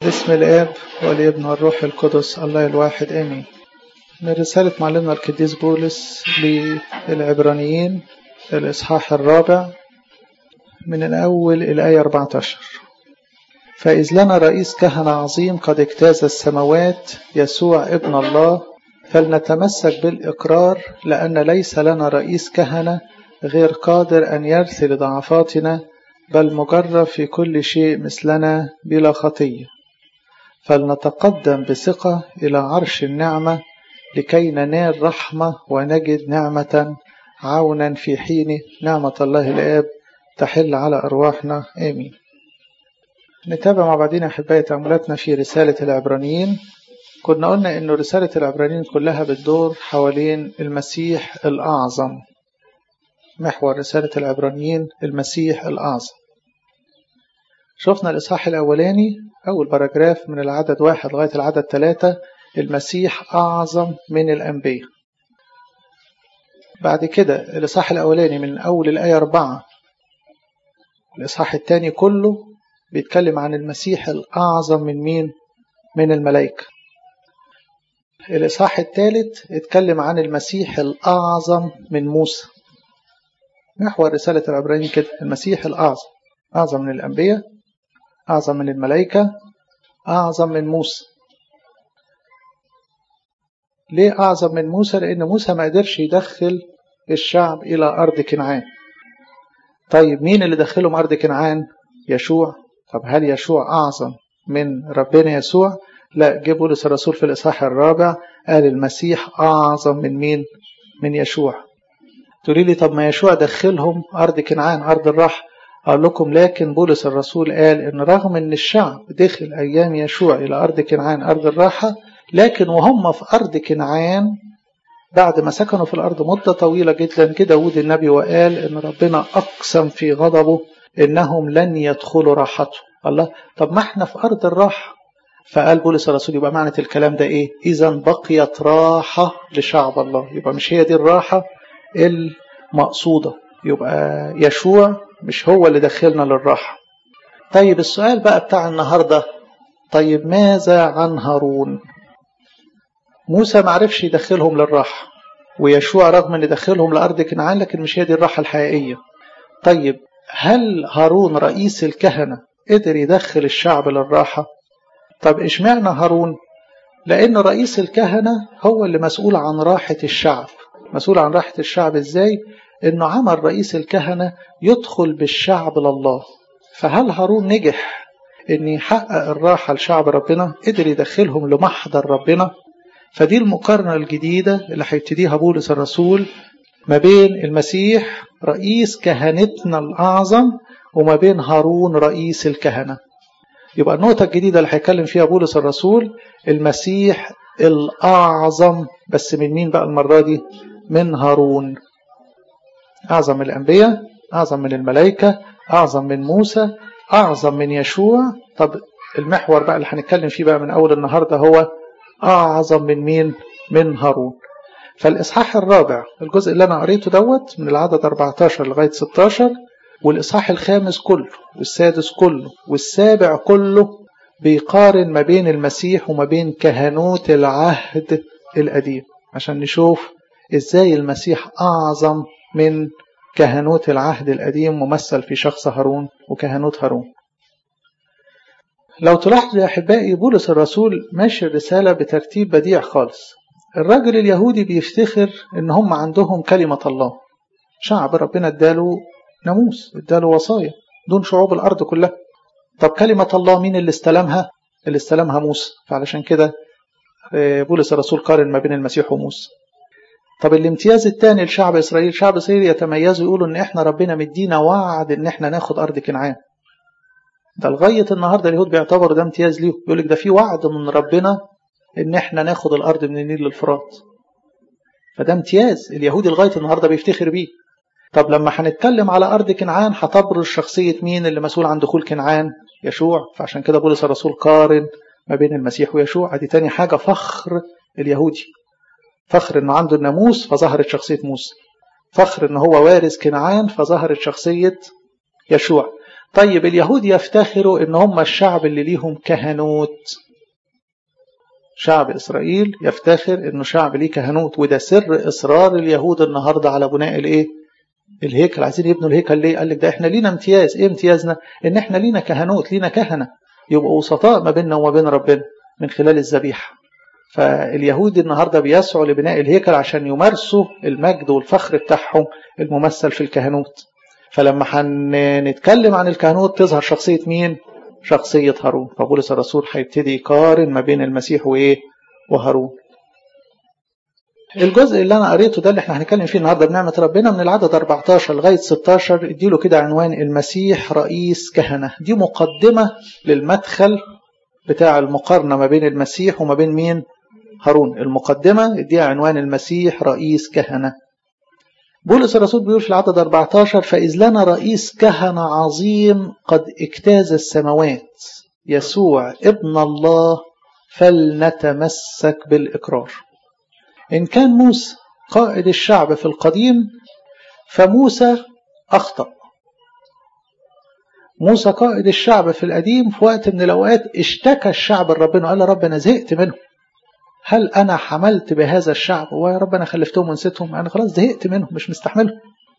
بسم الآب والابن والروح القدس الله الواحد آمين من رسالة معلمنا القديس بولس للعبرانيين الإصحاح الرابع من الأول الآية 14 فإذ لنا رئيس كهنة عظيم قد اجتاز السماوات يسوع ابن الله فلنتمسك بالإقرار لأن ليس لنا رئيس كهنة غير قادر أن يرثي لضعفاتنا بل مجرب في كل شيء مثلنا بلا خطية فلنتقدم بثقة إلى عرش النعمة لكي ننال رحمة ونجد نعمة عونا في حين نعمة الله الآب تحل على أرواحنا آمين نتابع مع بعضنا أحبائي تأملاتنا في رسالة العبرانيين كنا قلنا أن رسالة العبرانيين كلها بتدور حوالين المسيح الأعظم محور رسالة العبرانيين المسيح الأعظم شفنا الإصحاح الأولاني أول باراجراف من العدد واحد لغاية العدد ثلاثة المسيح أعظم من الأنبياء بعد كده الإصحاح الأولاني من أول الآية أربعة الإصحاح الثاني كله بيتكلم عن المسيح الأعظم من مين؟ من الملائكة الإصحاح الثالث اتكلم عن المسيح الأعظم من موسى محور رسالة العبرانيين كده المسيح الأعظم أعظم من الأنبياء أعظم من الملائكة أعظم من موسى ليه أعظم من موسى؟ لأن موسى ما قدرش يدخل الشعب إلى أرض كنعان طيب مين اللي دخلهم أرض كنعان؟ يشوع طب هل يشوع أعظم من ربنا يسوع؟ لا جه بولس الرسول في الإصحاح الرابع قال المسيح أعظم من مين؟ من يشوع تقولي لي طب ما يشوع دخلهم أرض كنعان أرض الراحة أقول لكم لكن بولس الرسول قال إن رغم إن الشعب دخل أيام يشوع إلى أرض كنعان أرض الراحة لكن وهم في أرض كنعان بعد ما سكنوا في الأرض مدة طويلة جدا كده داود النبي وقال إن ربنا أقسم في غضبه إنهم لن يدخلوا راحته الله طب ما احنا في أرض الراحة فقال بولس الرسول يبقى معنى الكلام ده إيه إذا بقيت راحة لشعب الله يبقى مش هي دي الراحة المقصودة يبقى يشوع مش هو اللي دخلنا للراحة طيب السؤال بقى بتاع النهاردة طيب ماذا عن هارون موسى معرفش يدخلهم للراحة ويشوع رغم ان دخلهم لأرض كنعان لكن مش هي دي الراحة الحقيقية طيب هل هارون رئيس الكهنة قدر يدخل الشعب للراحة طب اشمعنى هارون لأن رئيس الكهنة هو اللي مسؤول عن راحة الشعب مسؤول عن راحة الشعب ازاي انه عمل رئيس الكهنة يدخل بالشعب لله فهل هارون نجح ان يحقق الراحة لشعب ربنا قدر يدخلهم لمحضر ربنا فدي المقارنة الجديدة اللي هيبتديها بولس الرسول ما بين المسيح رئيس كهنتنا الأعظم وما بين هارون رئيس الكهنة يبقى النقطة الجديدة اللي هيتكلم فيها بولس الرسول المسيح الأعظم بس من مين بقى المرة دي من هارون أعظم من الأنبياء أعظم من الملائكة أعظم من موسى أعظم من يشوع طب المحور بقى اللي هنتكلم فيه بقى من أول النهاردة هو أعظم من مين؟ من هارون فالإصحاح الرابع الجزء اللي أنا قريته دوت من العدد 14 لغاية 16 والإصحاح الخامس كله والسادس كله والسابع كله بيقارن ما بين المسيح وما بين كهنوت العهد القديم عشان نشوف إزاي المسيح أعظم من كهنوت العهد القديم ممثل في شخص هارون وكهنوت هارون لو تلاحظوا يا أحبائي بولس الرسول ماشي الرسالة بترتيب بديع خالص الراجل اليهودي بيفتخر إن هم عندهم كلمة الله شعب ربنا اداله ناموس اداله وصايا دون شعوب الأرض كلها طب كلمة الله مين اللي استلمها اللي استلمها موسى فعلشان كده بولس الرسول قارن ما بين المسيح وموسى طب الامتياز الثاني لشعب اسرائيل شعب اسرائيل يتميزوا يقولوا ان احنا ربنا مدينا وعد ان احنا ناخد ارض كنعان ده لغايه النهارده اليهود بيعتبروا ده امتياز ليهم يقول لك ده في وعد من ربنا ان احنا ناخد الارض من النيل للفرات فده امتياز اليهودي لغايه النهارده بيفتخر بيه طب لما هنتكلم على ارض كنعان هتبرز شخصيه مين اللي مسؤول عن دخول كنعان يشوع فعشان كده بولس الرسول قارن ما بين المسيح ويشوع دي تاني حاجه فخر اليهودي فخر انه عنده الناموس فظهرت شخصيه موسى فخر ان هو وارث كنعان فظهرت شخصيه يشوع طيب اليهود يفتخروا ان هم الشعب اللي ليهم كهنوت شعب اسرائيل يفتخر انه شعب ليه كهنوت وده سر اصرار اليهود النهارده على بناء الايه الهيكل عايزين يبنوا الهيكل ليه قال لك ده احنا لينا امتياز ايه امتيازنا ان احنا لينا كهنوت لينا كهنه يبقوا وسطاء ما بيننا وما بين ربنا من خلال الذبيحه فاليهود النهارده بيسعوا لبناء الهيكل عشان يمارسوا المجد والفخر بتاعهم الممثل في الكهنوت فلما هنتكلم عن الكهنوت تظهر شخصية مين؟ شخصية هارون فبولس الرسول هيبتدي يقارن ما بين المسيح وإيه؟ وهارون الجزء اللي أنا قريته ده اللي احنا هنتكلم فيه النهارده بنعمة ربنا من العدد 14 لغاية 16 اديله كده عنوان المسيح رئيس كهنة دي مقدمة للمدخل بتاع المقارنة ما بين المسيح وما بين مين؟ هارون المقدمة اديها عنوان المسيح رئيس كهنة بولس الرسول بيقول في العدد 14 فإذ لنا رئيس كهنة عظيم قد اجتاز السماوات يسوع ابن الله فلنتمسك بالإقرار إن كان موسى قائد الشعب في القديم فموسى أخطأ موسى قائد الشعب في القديم في وقت من الأوقات اشتكى الشعب لربنا قال رب أنا زهقت منهم هل أنا حملت بهذا الشعب ويا رب أنا خلفتهم ونسيتهم أنا خلاص زهقت منهم مش مستحملهم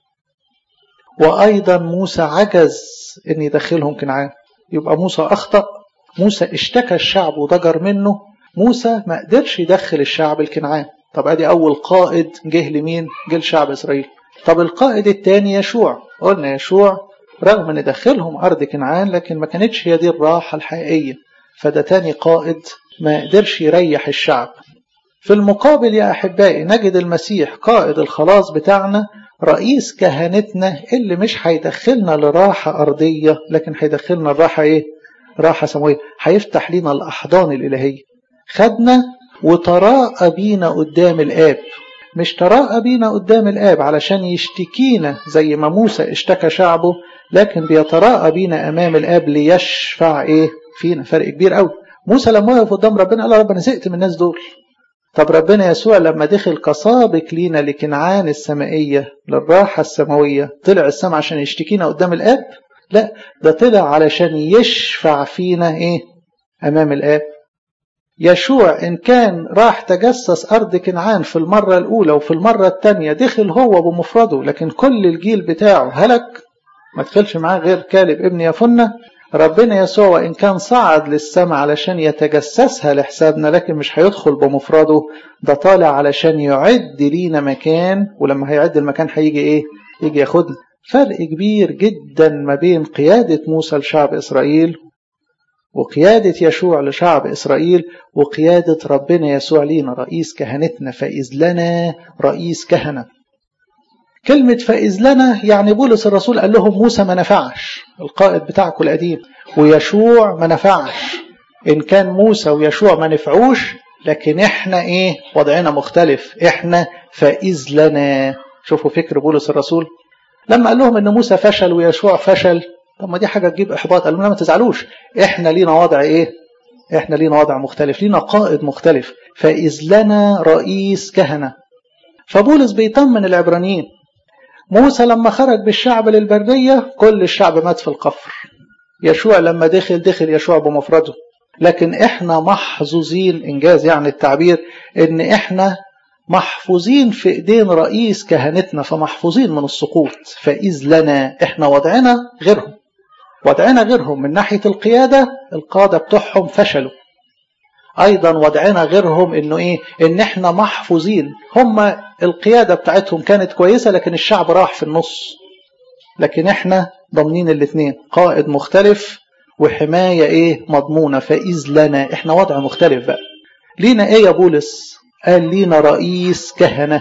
وأيضا موسى عجز أن يدخلهم كنعان يبقى موسى أخطأ موسى اشتكى الشعب وضجر منه موسى ما قدرش يدخل الشعب الكنعان طب ادي أول قائد جه لمين جه لشعب إسرائيل طب القائد الثاني يشوع قلنا يشوع رغم ان دخلهم أرض كنعان لكن ما كانتش هي دي الراحة الحقيقية فده تاني قائد ما قدرش يريح الشعب في المقابل يا أحبائي نجد المسيح قائد الخلاص بتاعنا رئيس كهنتنا اللي مش هيدخلنا لراحة أرضية لكن هيدخلنا الراحة إيه؟ راحة سماوية هيفتح لنا الأحضان الإلهية خدنا وتراءى بينا قدام الآب مش تراءى بينا قدام الآب علشان يشتكينا زي ما موسى اشتكى شعبه لكن بيتراءى بينا أمام الآب ليشفع إيه فينا فرق كبير قوي موسى لما وقف قدام ربنا قال رب انا زهقت من الناس دول طب ربنا يسوع لما دخل كسابق لينا لكنعان السمائية للراحة السماوية طلع السماء عشان يشتكينا قدام الآب لا ده طلع علشان يشفع فينا ايه أمام الآب يشوع إن كان راح تجسس أرض كنعان في المرة الأولى وفي المرة الثانية دخل هو بمفرده لكن كل الجيل بتاعه هلك ما دخلش معاه غير كالب ابن يفنة ربنا يسوع وإن كان صعد للسماء علشان يتجسسها لحسابنا لكن مش هيدخل بمفرده ده طالع علشان يعد لينا مكان ولما هيعد المكان هيجي إيه؟ يجي ياخدنا فرق كبير جدا ما بين قيادة موسى لشعب إسرائيل وقيادة يشوع لشعب إسرائيل وقيادة ربنا يسوع لينا رئيس كهنتنا فإذ لنا رئيس كهنة كلمة فإذ لنا يعني بولس الرسول قال لهم موسى ما نفعش القائد بتاعكم القديم ويشوع ما نفعش إن كان موسى ويشوع ما نفعوش لكن إحنا إيه وضعنا مختلف إحنا فإذ لنا شوفوا فكر بولس الرسول لما قال لهم إن موسى فشل ويشوع فشل طب ما دي حاجة تجيب إحباط قال لهم ما تزعلوش إحنا لينا وضع إيه إحنا لينا وضع مختلف لينا قائد مختلف فإذ لنا رئيس كهنة فبولس بيطمن العبرانيين موسى لما خرج بالشعب للبرية كل الشعب مات في القفر يشوع لما دخل دخل يشوع بمفرده لكن احنا محظوظين انجاز يعني التعبير ان احنا محفوظين في ايدين رئيس كهنتنا فمحفوظين من السقوط فاذ لنا احنا وضعنا غيرهم وضعنا غيرهم من ناحيه القياده القاده بتوعهم فشلوا ايضا وضعنا غيرهم انه ايه ان احنا محفوظين هم القياده بتاعتهم كانت كويسه لكن الشعب راح في النص لكن احنا ضامنين الاثنين قائد مختلف وحمايه ايه مضمونه فاذ لنا احنا وضع مختلف بقى لينا ايه يا بولس قال لينا رئيس كهنه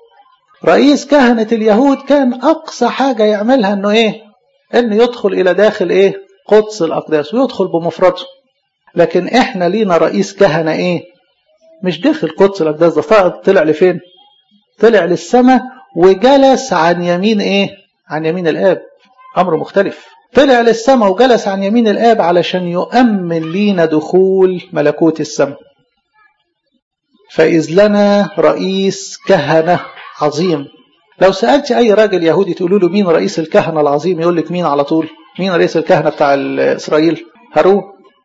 رئيس كهنه اليهود كان اقصى حاجه يعملها انه ايه انه يدخل الى داخل ايه قدس الاقداس ويدخل بمفرده لكن احنا لينا رئيس كهنه ايه مش داخل قدس الاقداس ده صعد طلع لفين طلع للسماء وجلس عن يمين ايه عن يمين الاب امر مختلف طلع للسماء وجلس عن يمين الاب علشان يؤمن لينا دخول ملكوت السماء فاذ لنا رئيس كهنه عظيم لو سالت اي راجل يهودي تقول له مين رئيس الكهنه العظيم يقول لك مين على طول مين رئيس الكهنة بتاع إسرائيل هارون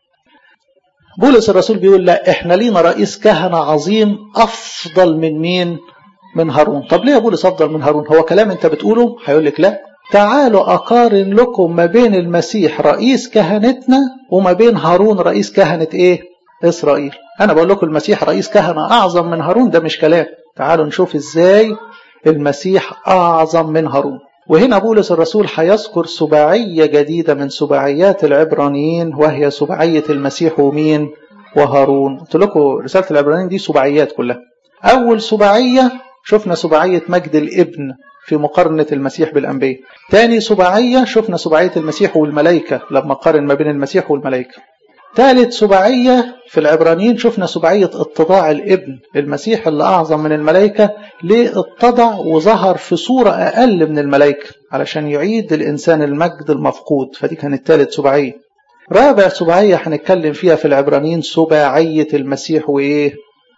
بولس الرسول بيقول لا احنا لينا رئيس كهنة عظيم أفضل من مين من هارون طب ليه يا بولس أفضل من هارون هو كلام أنت بتقوله هيقول لك لا تعالوا أقارن لكم ما بين المسيح رئيس كهنتنا وما بين هارون رئيس كهنة إيه إسرائيل أنا بقول لكم المسيح رئيس كهنة أعظم من هارون ده مش كلام تعالوا نشوف إزاي المسيح أعظم من هارون وهنا بولس الرسول هيذكر سباعية جديدة من سباعيات العبرانيين وهي سباعية المسيح ومين وهارون قلت لكم رسالة العبرانيين دي سباعيات كلها أول سباعية شفنا سباعية مجد الابن في مقارنة المسيح بالأنبياء تاني سباعية شفنا سباعية المسيح والملائكة لما قارن ما بين المسيح والملائكة ثالث سباعية في العبرانيين شفنا سباعية اتضاع الابن المسيح اللي أعظم من الملائكة ليه اتضع وظهر في صورة أقل من الملائكة علشان يعيد الإنسان المجد المفقود فدي كانت ثالث سباعية رابع سباعية هنتكلم فيها في العبرانيين سباعية المسيح وإيه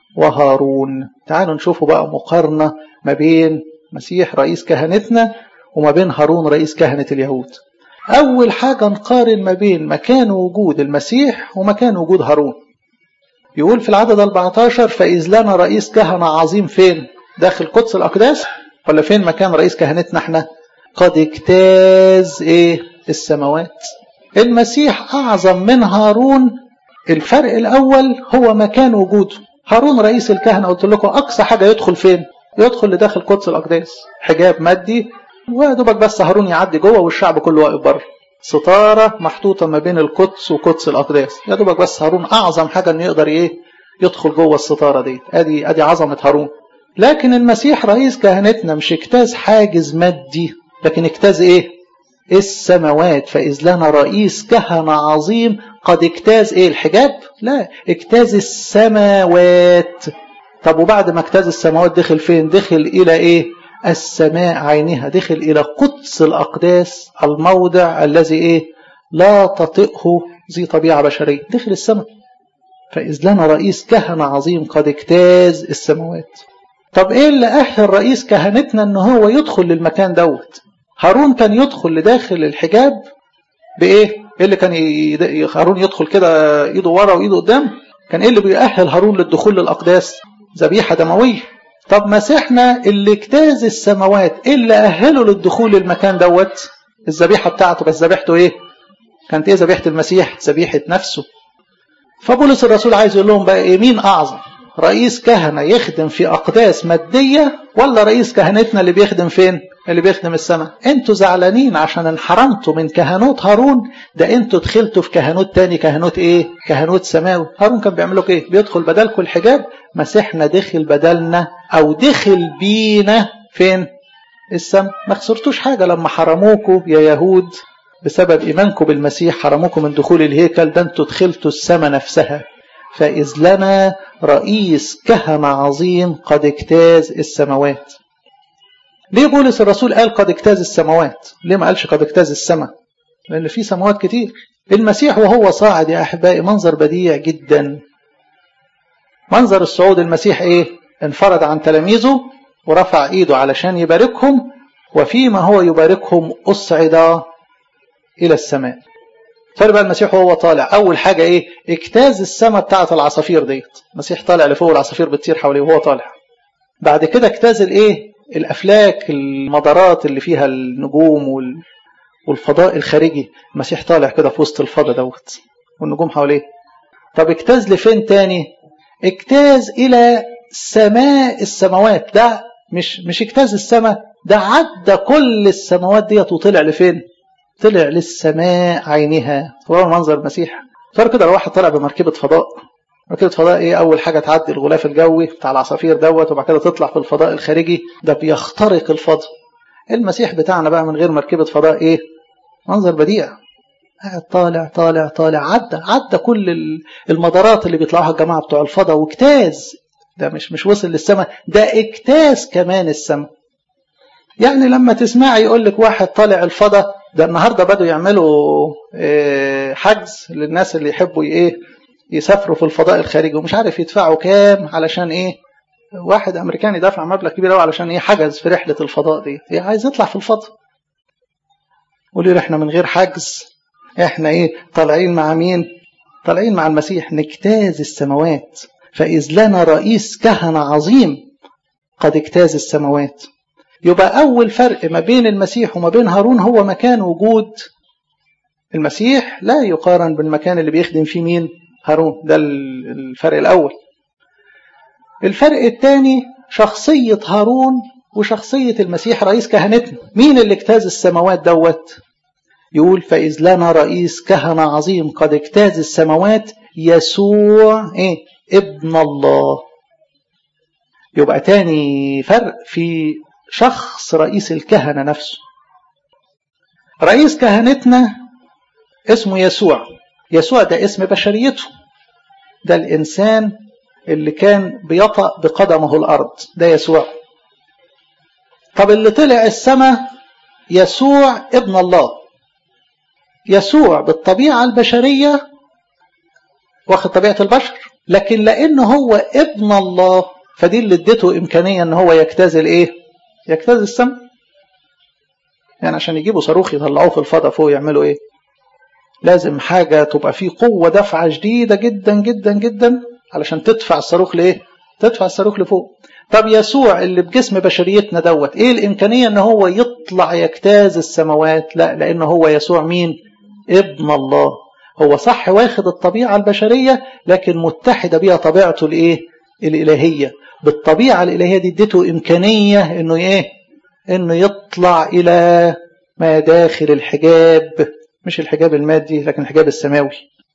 وهارون تعالوا نشوفوا بقى مقارنة ما بين مسيح رئيس كهنتنا وما بين هارون رئيس كهنة اليهود أول حاجة نقارن ما بين مكان وجود المسيح ومكان وجود هارون يقول في العدد 14 فإذ لنا رئيس كهنة عظيم فين داخل قدس الأقداس ولا فين مكان رئيس كهنتنا احنا قد اجتاز ايه السماوات المسيح أعظم من هارون الفرق الأول هو مكان وجوده هارون رئيس الكهنة قلت لكم أقصى حاجة يدخل فين يدخل لداخل قدس الأقداس حجاب مادي ودوبك بس هارون يعدي جوه والشعب كله واقف بره ستارة محطوطة ما بين القدس وقدس الأقداس يا دوبك بس هارون أعظم حاجة إنه يقدر إيه يدخل جوه الستارة دي أدي أدي عظمة هارون لكن المسيح رئيس كهنتنا مش اجتاز حاجز مادي لكن اجتاز إيه السماوات فإذ لنا رئيس كهنة عظيم قد اجتاز إيه الحجاب لا اجتاز السماوات طب وبعد ما اجتاز السماوات دخل فين دخل إلى إيه السماء عينها دخل إلى قدس الأقداس الموضع الذي إيه لا تطئه ذي طبيعة بشرية دخل السماء فإذ لنا رئيس كهنة عظيم قد اجتاز السماوات طب إيه اللي أهل رئيس كهنتنا إن هو يدخل للمكان دوت هارون كان يدخل لداخل الحجاب بإيه إيه اللي كان ي... هارون يدخل كده إيده ورا وإيده قدام كان إيه اللي بيأهل هارون للدخول للأقداس ذبيحة دموية طب مسيحنا اللي اجتاز السماوات إيه اللي أهله للدخول للمكان دوت الذبيحة بتاعته بس ذبيحته إيه كانت إيه ذبيحة المسيح ذبيحة نفسه فبولس الرسول عايز يقول لهم بقى إيه مين أعظم رئيس كهنة يخدم في أقداس مادية ولا رئيس كهنتنا اللي بيخدم فين اللي بيخدم السماء انتوا زعلانين عشان انحرمتوا من كهنوت هارون ده انتوا دخلتوا في كهنوت تاني كهنوت ايه كهنوت سماوي هارون كان بيعمل لكم ايه بيدخل بدلكم الحجاب مسيحنا دخل بدلنا او دخل بينا فين السماء ما خسرتوش حاجة لما حرموكوا يا يهود بسبب إيمانكم بالمسيح حرموكم من دخول الهيكل ده انتوا دخلتوا السماء نفسها فإذ لنا رئيس كهنة عظيم قد اجتاز السماوات ليه بولس الرسول قال قد اجتاز السماوات ليه ما قالش قد اجتاز السماء لأن في سماوات كتير المسيح وهو صاعد يا أحبائي منظر بديع جدا منظر الصعود المسيح إيه انفرد عن تلاميذه ورفع إيده علشان يباركهم وفيما هو يباركهم أصعد إلى السماء فرق بقى المسيح وهو طالع أول حاجة إيه اجتاز السماء بتاعة العصافير ديت المسيح طالع لفوق العصافير بتطير حواليه وهو طالع بعد كده اجتاز الإيه الأفلاك المدارات اللي فيها النجوم وال... والفضاء الخارجي المسيح طالع كده في وسط الفضاء دوت والنجوم حواليه طب اجتاز لفين تاني اجتاز إلى سماء السماوات ده مش مش اجتاز السماء ده عدى كل السماوات ديت وطلع لفين طلع للسماء عينها هو منظر المسيح صار كده لو واحد طلع بمركبة فضاء مركبة فضاء ايه أول حاجة تعدي الغلاف الجوي بتاع العصافير دوت وبعد كده تطلع في الفضاء الخارجي ده بيخترق الفضاء المسيح بتاعنا بقى من غير مركبة فضاء ايه منظر بديع قاعد طالع طالع طالع عدى عدى كل المدارات اللي بيطلعوها الجماعة بتوع الفضاء واجتاز ده مش مش وصل للسماء ده اجتاز كمان السماء يعني لما تسمعي يقول لك واحد طالع الفضاء ده النهارده بدوا يعملوا حجز للناس اللي يحبوا ايه يسافروا في الفضاء الخارجي ومش عارف يدفعوا كام علشان ايه واحد امريكاني دفع مبلغ كبير قوي علشان ايه حجز في رحله الفضاء دي إيه عايز يطلع في الفضاء قولي احنا من غير حجز احنا ايه طالعين مع مين طالعين مع المسيح نجتاز السماوات فإذ لنا رئيس كهنة عظيم قد اجتاز السماوات يبقى أول فرق ما بين المسيح وما بين هارون هو مكان وجود المسيح لا يقارن بالمكان اللي بيخدم فيه مين هارون ده الفرق الأول الفرق الثاني شخصية هارون وشخصية المسيح رئيس كهنتنا مين اللي اجتاز السماوات دوت يقول فإذ لنا رئيس كهنة عظيم قد اجتاز السماوات يسوع إيه؟ ابن الله يبقى تاني فرق في شخص رئيس الكهنة نفسه رئيس كهنتنا اسمه يسوع يسوع ده اسم بشريته ده الإنسان اللي كان بيطأ بقدمه الأرض ده يسوع طب اللي طلع السماء يسوع ابن الله يسوع بالطبيعة البشرية واخد طبيعة البشر لكن لأنه هو ابن الله فدي اللي ادته إمكانية أن هو يجتاز الإيه؟ يجتاز السماء يعني عشان يجيبوا صاروخ يطلعوه في الفضاء فوق يعملوا إيه؟ لازم حاجة تبقى فيه قوة دفعة شديدة جدا جدا جدا علشان تدفع الصاروخ لإيه؟ تدفع الصاروخ لفوق طب يسوع اللي بجسم بشريتنا دوت ايه الامكانيه ان هو يطلع يجتاز السماوات لا لان هو يسوع مين ابن الله هو صح واخد الطبيعه البشريه لكن متحده بيها طبيعته الايه الالهيه بالطبيعه الالهيه دي اديته امكانيه انه ايه انه يطلع الى ما داخل الحجاب مش الحجاب المادي لكن الحجاب السماوي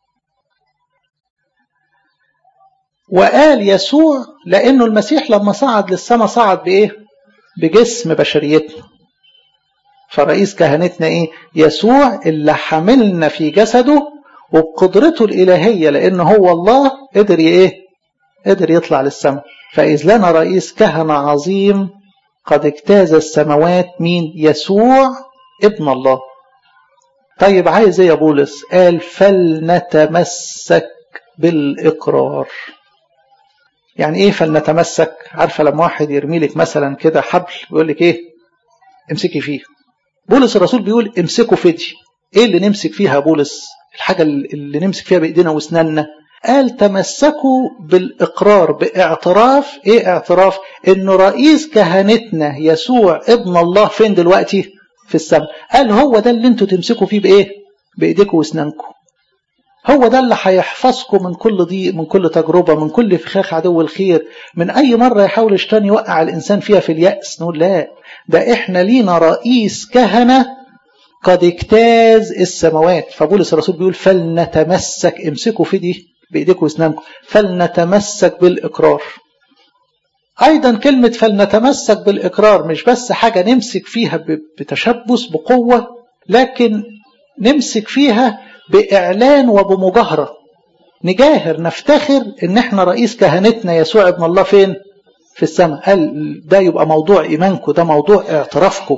وقال يسوع لأنه المسيح لما صعد للسماء صعد بإيه؟ بجسم بشريتنا فرئيس كهنتنا إيه؟ يسوع اللي حملنا في جسده وبقدرته الإلهية لأنه هو الله قدر إيه؟ قدر يطلع للسماء فإذ لنا رئيس كهنة عظيم قد اجتاز السماوات مين؟ يسوع ابن الله طيب عايز ايه يا بولس؟ قال فلنتمسك بالإقرار يعني ايه فلنتمسك عارفه لما واحد يرمي لك مثلا كده حبل ويقول لك ايه امسكي فيه بولس الرسول بيقول امسكوا فدي ايه اللي نمسك فيها يا بولس الحاجه اللي نمسك فيها بايدينا واسناننا قال تمسكوا بالاقرار باعتراف ايه اعتراف انه رئيس كهنتنا يسوع ابن الله فين دلوقتي في السماء قال هو ده اللي انتوا تمسكوا فيه بايه بايديكم واسنانكم هو ده اللي هيحفظكم من كل ضيق من كل تجربة من كل فخاخ عدو الخير من أي مرة يحاول الشيطان يوقع الإنسان فيها في اليأس نقول لا ده إحنا لينا رئيس كهنة قد اجتاز السماوات فبولس الرسول بيقول فلنتمسك امسكوا في دي بإيديكم واسنانكم فلنتمسك بالإقرار أيضا كلمة فلنتمسك بالإقرار مش بس حاجة نمسك فيها بتشبث بقوة لكن نمسك فيها بإعلان وبمجاهرة نجاهر نفتخر إن إحنا رئيس كهنتنا يسوع ابن الله فين؟ في السماء قال ده يبقى موضوع إيمانكم ده موضوع اعترافكم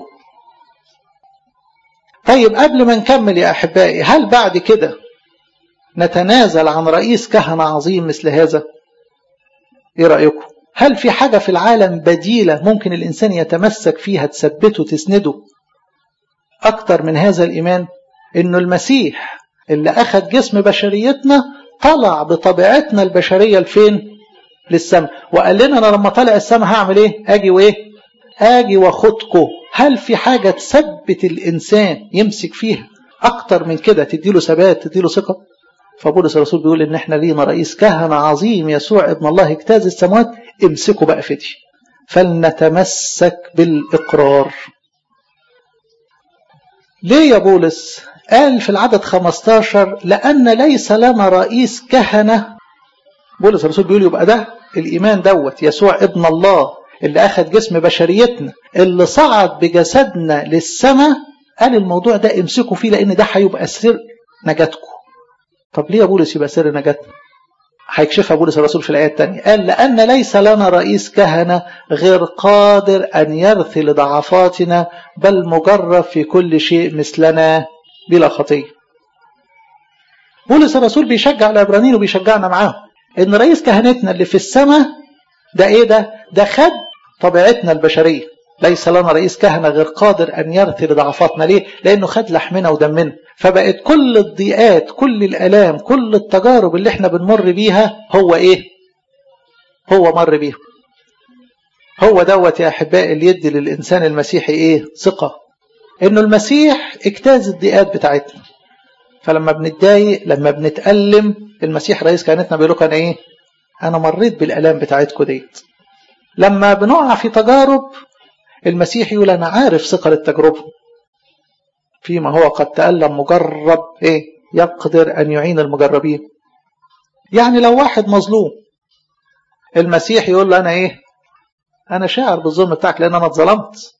طيب قبل ما نكمل يا أحبائي هل بعد كده نتنازل عن رئيس كهنة عظيم مثل هذا؟ إيه رأيكم؟ هل في حاجة في العالم بديلة ممكن الإنسان يتمسك فيها تثبته تسنده أكتر من هذا الإيمان؟ إنه المسيح اللي أخذ جسم بشريتنا طلع بطبيعتنا البشرية لفين؟ للسماء وقال لنا أنا لما طلع السماء هعمل إيه؟ أجي وإيه؟ أجي وأخدكم هل في حاجة تثبت الإنسان يمسك فيها أكتر من كده تديله ثبات تديله ثقة؟ فبولس الرسول بيقول إن إحنا لينا رئيس كهنة عظيم يسوع ابن الله اجتاز السماوات امسكوا بقى في دي فلنتمسك بالإقرار ليه يا بولس قال في العدد 15 لأن ليس لنا رئيس كهنة بولس الرسول بيقول يبقى ده الإيمان دوت يسوع ابن الله اللي أخذ جسم بشريتنا اللي صعد بجسدنا للسماء قال الموضوع ده امسكوا فيه لأن ده هيبقى سر نجاتكم طب ليه يا بولس يبقى سر نجاتنا هيكشفها بولس الرسول في الآية الثانية قال لأن ليس لنا رئيس كهنة غير قادر أن يرثي لضعفاتنا بل مجرب في كل شيء مثلنا بلا خطية بولس الرسول بيشجع العبرانيين وبيشجعنا معاهم ان رئيس كهنتنا اللي في السماء ده ايه ده ده خد طبيعتنا البشرية ليس لنا رئيس كهنة غير قادر أن يرثي لضعفاتنا ليه؟ لأنه خد لحمنا ودمنا فبقت كل الضيقات كل الآلام كل التجارب اللي احنا بنمر بيها هو إيه؟ هو مر بيها هو دوت يا أحبائي اللي يدي للإنسان المسيحي إيه؟ ثقة إنه المسيح اجتاز الضيقات بتاعتنا فلما بنتضايق لما بنتألم المسيح رئيس كهنتنا بيقول لكم أنا إيه؟ أنا مريت بالآلام بتاعتكم ديت لما بنقع في تجارب المسيح يقول أنا عارف ثقل التجربة فيما هو قد تألم مجرب إيه يقدر أن يعين المجربين يعني لو واحد مظلوم المسيح يقول له أنا إيه أنا شاعر بالظلم بتاعك لأن أنا اتظلمت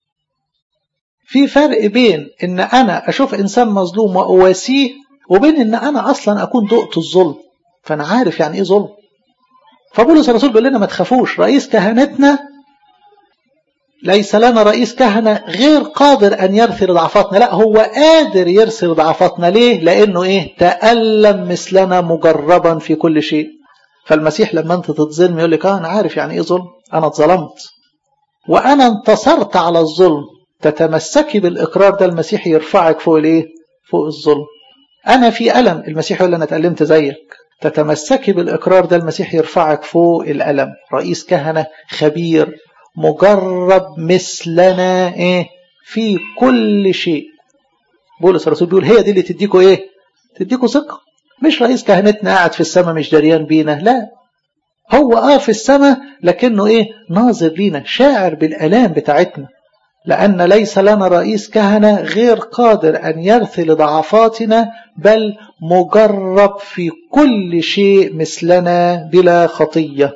في فرق بين إن أنا أشوف إنسان مظلوم وأواسيه وبين إن أنا أصلا أكون دقت الظلم فأنا عارف يعني إيه ظلم فبولس الرسول بيقول لنا ما تخافوش رئيس كهنتنا ليس لنا رئيس كهنة غير قادر أن يرثي ضعفاتنا لا هو قادر يرثي ضعفاتنا ليه لأنه إيه تألم مثلنا مجربا في كل شيء فالمسيح لما أنت تتظلم يقول لك آه أنا عارف يعني إيه ظلم أنا اتظلمت وأنا انتصرت على الظلم تتمسكي بالإقرار ده المسيح يرفعك فوق الإيه فوق الظلم أنا في ألم المسيح يقول أنا اتألمت زيك تتمسكي بالإقرار ده المسيح يرفعك فوق الألم رئيس كهنة خبير مجرب مثلنا ايه في كل شيء بولس الرسول بيقول هي دي اللي تديكوا ايه تديكوا ثقه مش رئيس كهنتنا قاعد في السماء مش دريان بينا لا هو اه في السماء لكنه ايه ناظر لينا شاعر بالالام بتاعتنا لأن ليس لنا رئيس كهنة غير قادر أن يرثي لضعفاتنا بل مجرب في كل شيء مثلنا بلا خطيه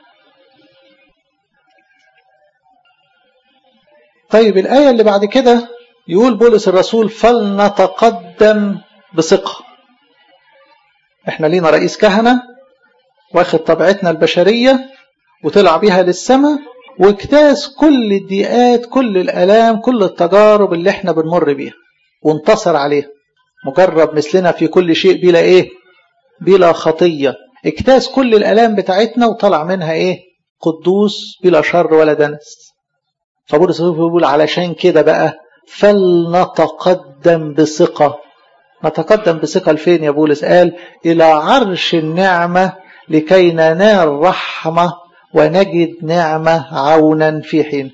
طيب الآية اللي بعد كده يقول بولس الرسول فلنتقدم بثقة احنا لينا رئيس كهنة واخد طبيعتنا البشرية وطلع بيها للسماء واجتاز كل الضيقات كل الآلام كل التجارب اللي احنا بنمر بيها وانتصر عليها مجرب مثلنا في كل شيء بلا ايه بلا خطية اجتاز كل الآلام بتاعتنا وطلع منها ايه قدوس بلا شر ولا دنس فبولس بيقول علشان كده بقى فلنتقدم بثقة نتقدم بثقة لفين يا بولس قال إلى عرش النعمة لكي ننال رحمة ونجد نعمة عونا في حين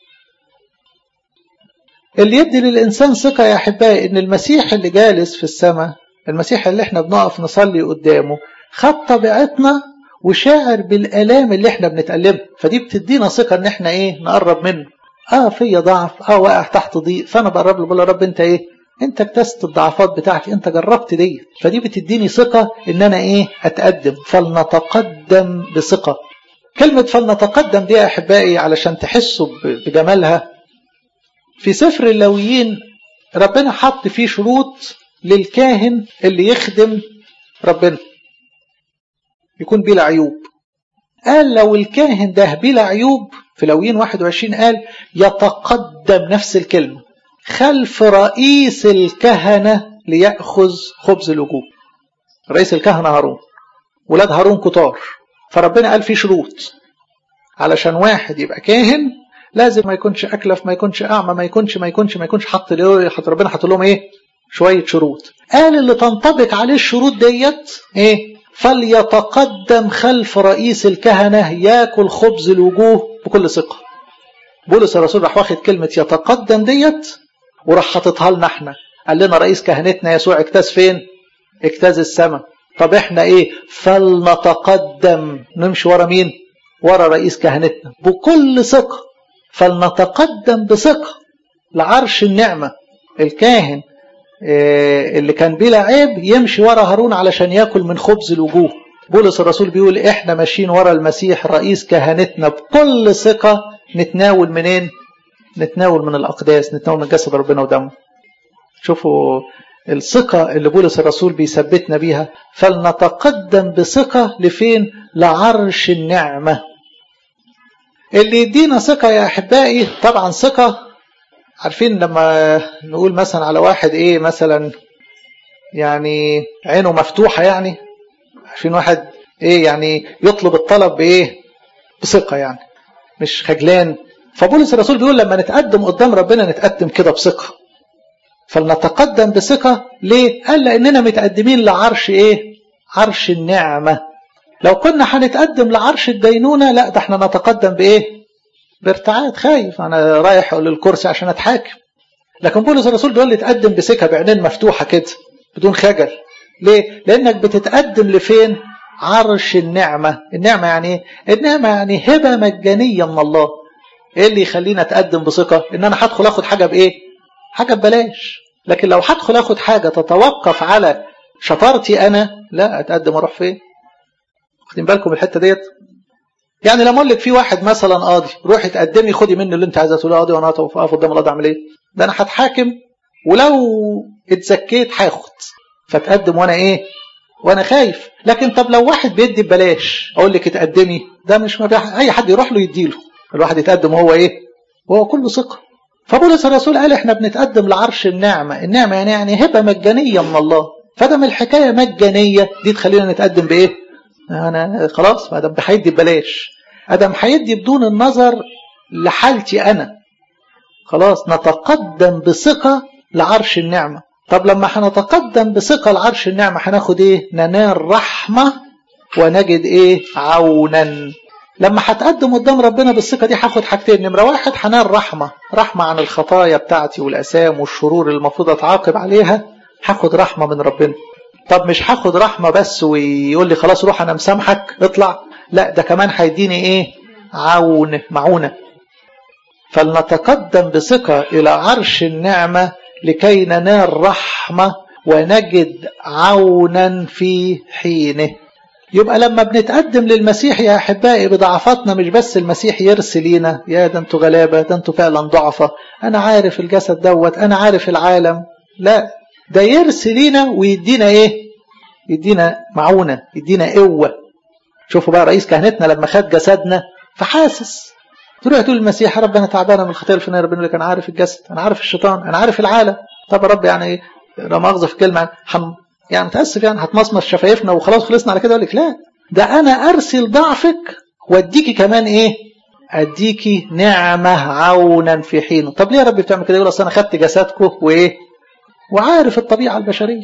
اللي يدي للإنسان ثقة يا أحبائي إن المسيح اللي جالس في السماء المسيح اللي احنا بنقف نصلي قدامه خد طبيعتنا وشاعر بالآلام اللي احنا بنتألمها فدي بتدينا ثقة ان احنا ايه نقرب منه اه فيا ضعف اه واقع تحت ضيق فانا بقرب له بقول له رب انت ايه انت اكتست الضعفات بتاعتي انت جربت دي فدي بتديني ثقة ان انا ايه اتقدم فلنتقدم بثقة كلمة فلنتقدم دي يا احبائي علشان تحسوا بجمالها في سفر اللويين ربنا حط فيه شروط للكاهن اللي يخدم ربنا يكون بلا عيوب قال لو الكاهن ده بلا عيوب في لويين 21 قال يتقدم نفس الكلمة خلف رئيس الكهنة ليأخذ خبز الوجوب رئيس الكهنة هارون ولاد هارون كتار فربنا قال في شروط علشان واحد يبقى كاهن لازم ما يكونش أكلف ما يكونش أعمى ما يكونش ما يكونش ما يكونش حط حط ربنا حط لهم إيه شوية شروط قال اللي تنطبق عليه الشروط ديت إيه فليتقدم خلف رئيس الكهنة ياكل خبز الوجوه بكل ثقة بولس الرسول راح واخد كلمة يتقدم ديت وراح حاططها لنا احنا قال لنا رئيس كهنتنا يسوع اجتاز فين اجتاز السماء طب احنا ايه فلنتقدم نمشي ورا مين ورا رئيس كهنتنا بكل ثقة فلنتقدم بثقة لعرش النعمة الكاهن اللي كان بلا عيب يمشي ورا هارون علشان ياكل من خبز الوجوه بولس الرسول بيقول احنا ماشيين ورا المسيح رئيس كهنتنا بكل ثقة نتناول منين نتناول من الأقداس نتناول من جسد ربنا ودمه شوفوا الثقة اللي بولس الرسول بيثبتنا بيها فلنتقدم بثقة لفين لعرش النعمة اللي يدينا ثقة يا أحبائي طبعا ثقة عارفين لما نقول مثلا على واحد ايه مثلا يعني عينه مفتوحة يعني عارفين واحد ايه يعني يطلب الطلب بايه بثقة يعني مش خجلان فبولس الرسول بيقول لما نتقدم قدام ربنا نتقدم كده بثقة فلنتقدم بثقة ليه؟ قال لأننا متقدمين لعرش إيه؟ عرش النعمة لو كنا هنتقدم لعرش الدينونة لا ده احنا نتقدم بإيه؟ بارتعاد خايف أنا رايح للكرسي عشان أتحاكم لكن بولس الرسول بيقول لي تقدم بثقة بعينين مفتوحة كده بدون خجل ليه؟ لأنك بتتقدم لفين؟ عرش النعمة النعمة يعني ايه؟ النعمة يعني هبة مجانية من الله ايه اللي يخليني اتقدم بثقة ان انا هدخل اخد حاجة بايه حاجة ببلاش لكن لو هدخل اخد حاجة تتوقف على شطارتي انا لا اتقدم اروح فين واخدين بالكم الحتة ديت يعني لما اقول لك في واحد مثلا قاضي روحي تقدمي خدي منه اللي انت عايزه تقولي قاضي وانا اقف قدام القاضي اعمل ايه ده انا هتحاكم ولو اتزكيت هاخد فتقدم وانا ايه وانا خايف لكن طب لو واحد بيدي ببلاش اقول لك اتقدمي ده مش ما اي حد يروح له يديله الواحد يتقدم وهو ايه وهو كله ثقه فبولس الرسول قال احنا بنتقدم لعرش النعمه النعمه يعني يعني هبه مجانيه من الله فدام الحكايه مجانيه دي تخلينا نتقدم بايه انا خلاص ما دام هيدي ببلاش ادم هيدي بدون النظر لحالتي انا خلاص نتقدم بثقه لعرش النعمه طب لما هنتقدم بثقه لعرش النعمه هناخد ايه ننال رحمه ونجد ايه عونا لما هتقدم قدام ربنا بالثقه دي هاخد حاجتين نمره واحد هنال رحمه رحمه عن الخطايا بتاعتي والاثام والشرور اللي المفروض اتعاقب عليها هاخد رحمه من ربنا طب مش هاخد رحمه بس ويقول لي خلاص روح انا مسامحك اطلع لا ده كمان هيديني ايه عون معونه فلنتقدم بثقه الى عرش النعمه لكي ننال رحمه ونجد عونا في حينه يبقى لما بنتقدم للمسيح يا احبائي بضعفاتنا مش بس المسيح يرسل لينا يا ده انتوا غلابه ده انتوا فعلا ضعفه انا عارف الجسد دوت انا عارف العالم لا ده يرسل لينا ويدينا ايه يدينا معونه يدينا قوه شوفوا بقى رئيس كهنتنا لما خد جسدنا فحاسس تروح تقول المسيح يا رب انا تعبانه من الخطيه الفلانيه ربنا يقول لك انا عارف الجسد انا عارف الشيطان انا عارف العالم طب يا رب يعني لا مؤاخذه في كلمه حم يعني متاسف يعني هتمصمص شفايفنا وخلاص خلصنا على كده اقول لك لا ده انا ارسل ضعفك واديكي كمان ايه اديكي نعمه عونا في حينه طب ليه يا رب بتعمل كده يقول اصل انا خدت جسدكم وايه وعارف الطبيعه البشريه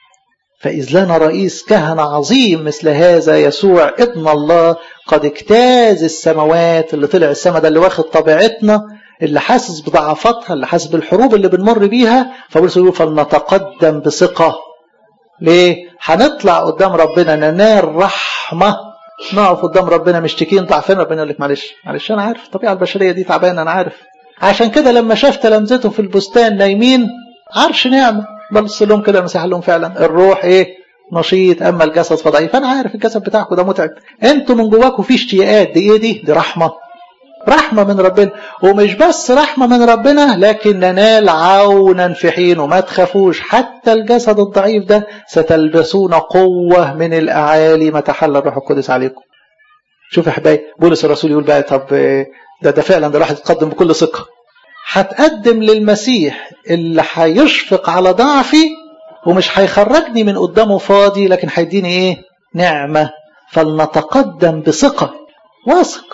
فإذ لنا رئيس كهنة عظيم مثل هذا يسوع ابن الله قد اجتاز السماوات اللي طلع السما ده اللي واخد طبيعتنا اللي حاسس بضعفاتها اللي حاسس بالحروب اللي بنمر بيها فبولس يقول فلنتقدم بثقة ليه؟ هنطلع قدام ربنا ننال رحمة نقف قدام ربنا مشتكين ضعفنا ربنا يقول لك معلش معلش أنا عارف الطبيعة البشرية دي تعبانة أنا عارف عشان كده لما شاف تلامذته في البستان نايمين عرش نعمة بص لهم كده مسح لهم فعلا الروح ايه نشيط اما الجسد فضعيف انا عارف الجسد بتاعكم ده متعب انتوا من جواكم في اشتياقات دي ايه دي دي رحمه رحمة من ربنا ومش بس رحمة من ربنا لكن ننال عونا في حينه ما تخافوش حتى الجسد الضعيف ده ستلبسون قوة من الأعالي ما تحل الروح القدس عليكم شوف يا حبايبي بولس الرسول يقول بقى طب ده ده فعلا ده الواحد يتقدم بكل ثقة هتقدم للمسيح اللي هيشفق على ضعفي ومش هيخرجني من قدامه فاضي لكن هيديني ايه نعمة فلنتقدم بثقة واثق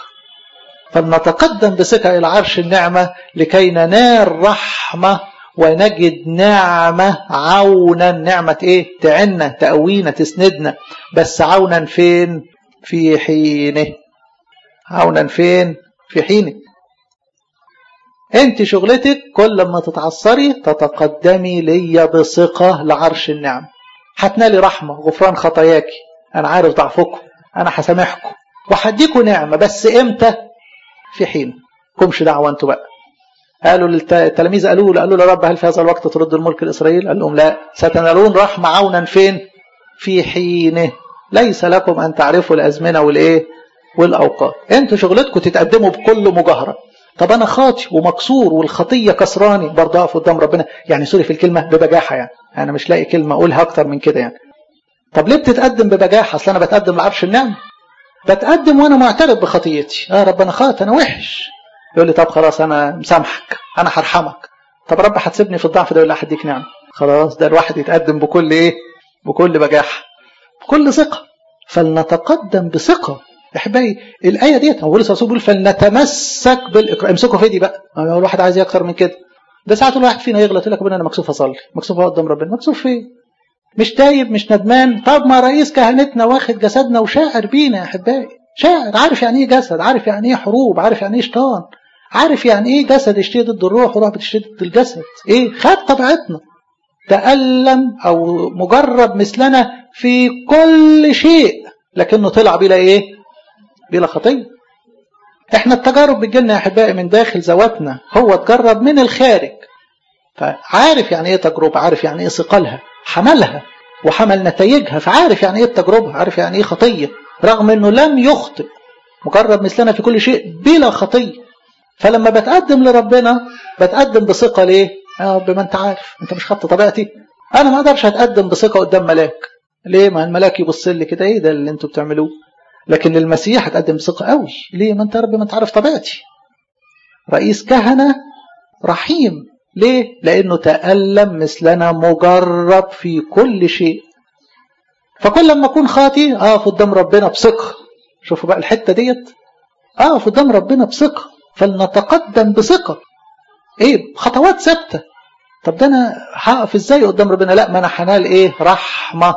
فلنتقدم بثقة إلى عرش النعمة لكي ننال رحمة ونجد نعمة عونا نعمة ايه تعنا تقوينا تسندنا بس عونا فين في حينه عونا فين في حينه انت شغلتك كل ما تتعصري تتقدمي ليا بثقة لعرش النعم هتنالي رحمة غفران خطاياكي انا عارف ضعفكم انا هسامحكم وهديكم نعمة بس امتى في حين كمش دعوة انتوا بقى قالوا للتلاميذ قالوا له قالوا له رب هل في هذا الوقت ترد الملك لاسرائيل قال لهم لا ستنالون رحمة عونا فين في حينه ليس لكم ان تعرفوا الازمنة والايه والاوقات انتوا شغلتكم تتقدموا بكل مجاهره طب انا خاطي ومكسور والخطيه كسراني برضه اقف قدام ربنا يعني سوري في الكلمه ببجاحه يعني انا مش لاقي كلمه اقولها اكتر من كده يعني طب ليه بتتقدم ببجاحه اصل انا بتقدم لعرش النعم بتقدم وانا معترف بخطيتي اه رب انا خاطي انا وحش يقول لي طب خلاص انا مسامحك انا هرحمك طب رب هتسيبني في الضعف ده ولا هديك نعم خلاص ده الواحد يتقدم بكل ايه بكل بجاحه بكل ثقه فلنتقدم بثقه احبائي الايه ديت هو لسه بيقول فلنتمسك بالاقرار امسكوا في دي بقى الواحد عايز اكتر من كده ده ساعات الواحد فينا يغلط يقول لك انا مكسوف اصلي مكسوف قدام ربنا مكسوف فين مش تايب مش ندمان طب ما رئيس كهنتنا واخد جسدنا وشاعر بينا يا احبائي شاعر عارف يعني ايه جسد عارف يعني ايه حروب عارف يعني ايه شيطان عارف يعني ايه جسد يشتري ضد الروح وروح بتشتري ضد الجسد ايه خد طبيعتنا تألم او مجرب مثلنا في كل شيء لكنه طلع بلا ايه بلا خطيه احنا التجارب بتجيلنا يا احبائي من داخل ذواتنا هو اتجرب من الخارج فعارف يعني ايه تجربه عارف يعني ايه ثقلها حملها وحمل نتائجها فعارف يعني ايه التجربه عارف يعني ايه خطيه رغم انه لم يخطئ مجرب مثلنا في كل شيء بلا خطيه فلما بتقدم لربنا بتقدم بثقه ليه يا رب ما انت عارف انت مش خدت طبيعتي انا ما اقدرش اتقدم بثقه قدام ملاك ليه ما الملاك يبص لي كده ايه ده اللي انتوا بتعملوه لكن للمسيح هتقدم بثقه قوي ليه ما انت يا رب ما انت عارف طبيعتي رئيس كهنه رحيم ليه لانه تالم مثلنا مجرب في كل شيء فكل لما اكون خاطي اقف قدام ربنا بثقه شوفوا بقى الحته ديت اقف قدام ربنا بثقه فلنتقدم بثقه ايه خطوات ثابته طب ده انا هقف ازاي قدام ربنا لا ما انا هنال ايه رحمه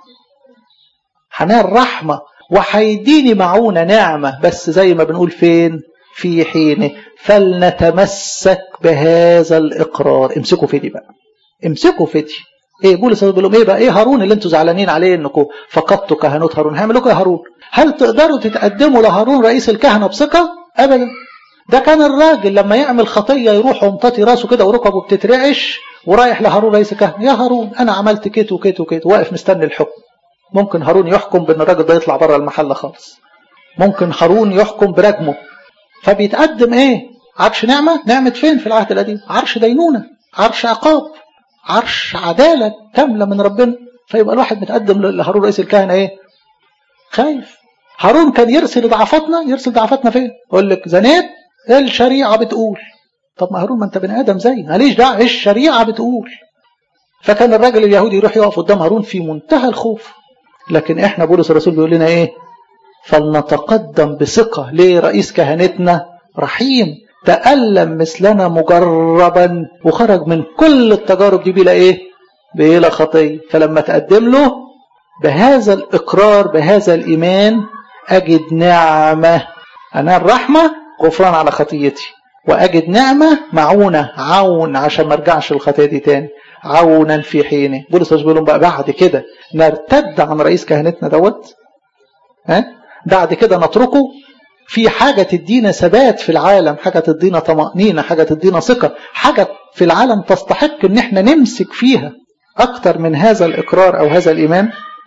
هنال رحمه وهيديني معونه نعمه بس زي ما بنقول فين في حينه فلنتمسك بهذا الاقرار امسكوا في دي بقى امسكوا في دي ايه بولس بيقول لهم ايه بقى ايه هارون اللي انتوا زعلانين عليه انكم فقدتوا كهنوت هارون هيعمل لكم يا هارون هل تقدروا تتقدموا لهارون رئيس الكهنه بثقه ابدا ده كان الراجل لما يعمل خطيه يروح ومطاطي راسه كده وركبه بتترعش ورايح لهارون رئيس الكهنه يا هارون انا عملت كيت وكيت وكيت واقف مستني الحكم ممكن هارون يحكم بان الراجل ده يطلع بره المحل خالص ممكن هارون يحكم برجمه فبيتقدم ايه عرش نعمه نعمه فين في العهد القديم عرش دينونه عرش عقاب عرش عدالة كاملة من ربنا فيبقى الواحد متقدم لهارون رئيس الكهنة ايه خايف هارون كان يرسل ضعفاتنا يرسل ضعفاتنا فين يقول لك زنيت الشريعة بتقول طب ما هارون ما انت بني ادم زي ماليش دعوه الشريعة بتقول فكان الراجل اليهودي يروح يقف قدام هارون في منتهى الخوف لكن احنا بولس الرسول بيقول لنا ايه فلنتقدم بثقة ليه رئيس كهنتنا رحيم تألم مثلنا مجربا وخرج من كل التجارب دي بلا ايه بلا خطية فلما تقدم له بهذا الإقرار بهذا الإيمان أجد نعمة أنا الرحمة غفران على خطيتي وأجد نعمة معونة عون عشان ما ارجعش الخطية دي تاني عونا في حينه بولس بيقول لهم بقى بعد كده نرتد عن رئيس كهنتنا دوت ها بعد كده نتركه في حاجة تدينا ثبات في العالم حاجة تدينا طمأنينة حاجة تدينا ثقة حاجة في العالم تستحق ان احنا نمسك فيها اكتر من هذا الاقرار او هذا الايمان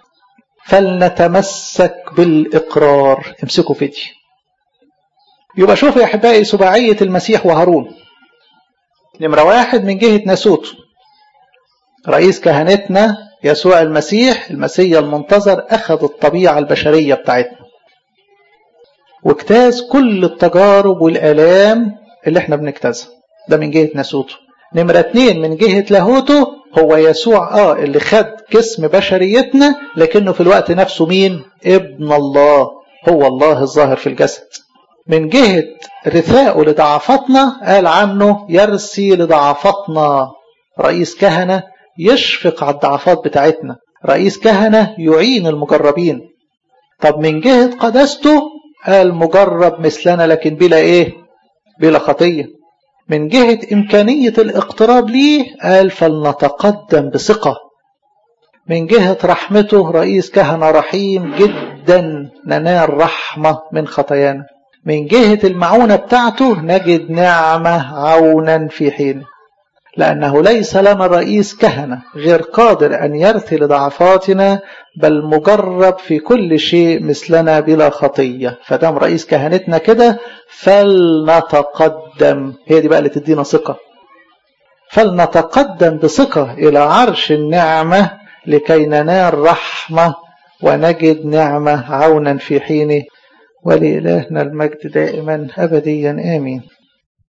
فلنتمسك بالاقرار امسكوا في دي يبقى شوفوا يا احبائي سباعية المسيح وهارون نمرة واحد من جهة ناسوت رئيس كهنتنا يسوع المسيح المسيح المنتظر أخذ الطبيعة البشرية بتاعتنا واجتاز كل التجارب والآلام اللي احنا بنجتازها ده من جهة ناسوته نمرة اتنين من جهة لاهوته هو يسوع اه اللي خد جسم بشريتنا لكنه في الوقت نفسه مين ابن الله هو الله الظاهر في الجسد من جهة رثاءه لضعفاتنا قال عنه يرسي لضعفاتنا رئيس كهنة يشفق على الضعفات بتاعتنا رئيس كهنة يعين المجربين طب من جهة قداسته قال مجرب مثلنا لكن بلا ايه بلا خطية من جهة إمكانية الاقتراب ليه قال فلنتقدم بثقة من جهة رحمته رئيس كهنة رحيم جدا ننال رحمة من خطايانا من جهة المعونة بتاعته نجد نعمة عونا في حينه لأنه ليس لنا رئيس كهنة غير قادر أن يرثي لضعفاتنا بل مجرب في كل شيء مثلنا بلا خطية فدام رئيس كهنتنا كده فلنتقدم هي دي بقى اللي تدينا ثقة فلنتقدم بثقة إلى عرش النعمة لكي ننال رحمة ونجد نعمة عونا في حينه ولإلهنا المجد دائما أبديا آمين